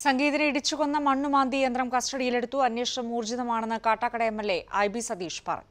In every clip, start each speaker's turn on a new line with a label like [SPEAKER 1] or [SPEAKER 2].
[SPEAKER 1] സംഗീതിനെ ഇടിച്ചുകൊന്ന മണ്ണുമാന്തി യന്ത്രം കസ്റ്റഡിയിലെടുത്തു അന്വേഷണം ഊർജിതമാണെന്ന് Kattakada M L A I B Satheesh പറഞ്ഞു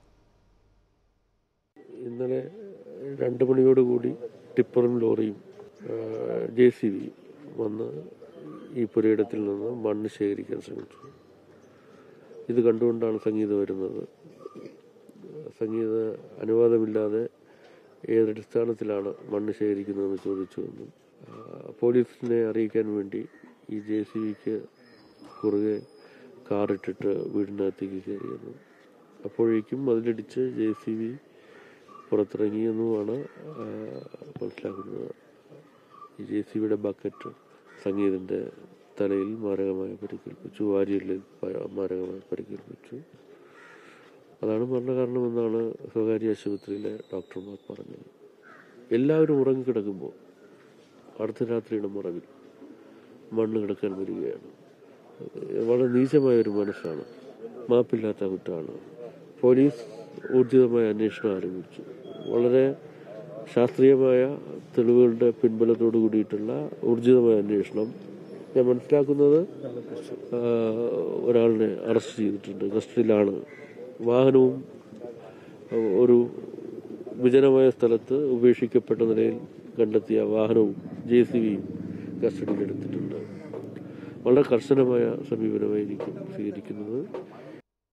[SPEAKER 2] ഇന്നലെ രണ്ട് മണിയോടുകൂടി ടിപ്പറും ലോറിയും ജെ സി ബി വന്ന് ഈ പുരയിടത്തിൽ നിന്ന് മണ്ണ് ശേഖരിക്കാൻ ശ്രമിച്ചു ഇത് കണ്ടുകൊണ്ടാണ് സംഗീത വരുന്നത് സംഗീത അനുവാദമില്ലാതെ ഏതടിസ്ഥാനത്തിലാണ് മണ്ണ് ശേഖരിക്കുന്നതെന്ന് ചോദിച്ചുവെന്നും ആ, പോലീസിനെ അറിയിക്കാൻ വേണ്ടി ഈ ജെ സി ബിക്ക് കുറുകെ കാറിട്ടിട്ട് വീടിനകത്തേക്ക് കയറിയെന്നും അപ്പോഴേക്കും അതിലിടിച്ച് ജെ സി ബി പുറത്തിറങ്ങിയെന്നുമാണ് ആ, മനസ്സിലാക്കുന്നത് ഈ ജെ സി ബിയുടെ ബക്കറ്റ് സംഗീതന്റെ തലയിൽ മാരകമായി പരിക്കേൽപ്പിച്ചു വാരിയലിൽ പ- മാരകമായി പരിക്കേൽപ്പിച്ചു അതാണ് മരണകാരണമെന്നാണ് സ്വകാര്യ ആശുപത്രിയിലെ ഡോക്ടർമാർ പറഞ്ഞത് എല്ലാവരും ഉറങ്ങിക്കിടക്കുമ്പോൾ അടുത്ത രാത്രിയുടെ മറവിൽ മണ്ണ് കിടക്കാൻ വരികയാണ് വളരെ നീചമായ ഒരു മനസ്സാണ് മാപ്പില്ലാത്ത കുറ്റമാണ് പോലീസ് ഊർജിതമായ അന്വേഷണം ആരംഭിച്ചു വളരെ ശാസ്ത്രീയമായ തെളിവുകളുടെ പിൻബലത്തോട് കൂടിയിട്ടുള്ള ഊർജിതമായ അന്വേഷണം ഞാൻ മനസ്സിലാക്കുന്നത് ആ, ഒരാളിനെ അറസ്റ്റ് ചെയ്തിട്ടുണ്ട് കസ്റ്റഡിയിലാണ് വാഹനവും ആ, ഒരു വിജനമായ സ്ഥലത്ത് ഉപേക്ഷിക്കപ്പെട്ട നിലയിൽ കണ്ടെത്തിയ വാഹനവും ജെ സി ബിയും കസ്റ്റഡിയിലെടുത്തിട്ടുണ്ട് വളരെ കർശനമായ സമീപനമായിരിക്കും സ്വീകരിക്കുന്നത്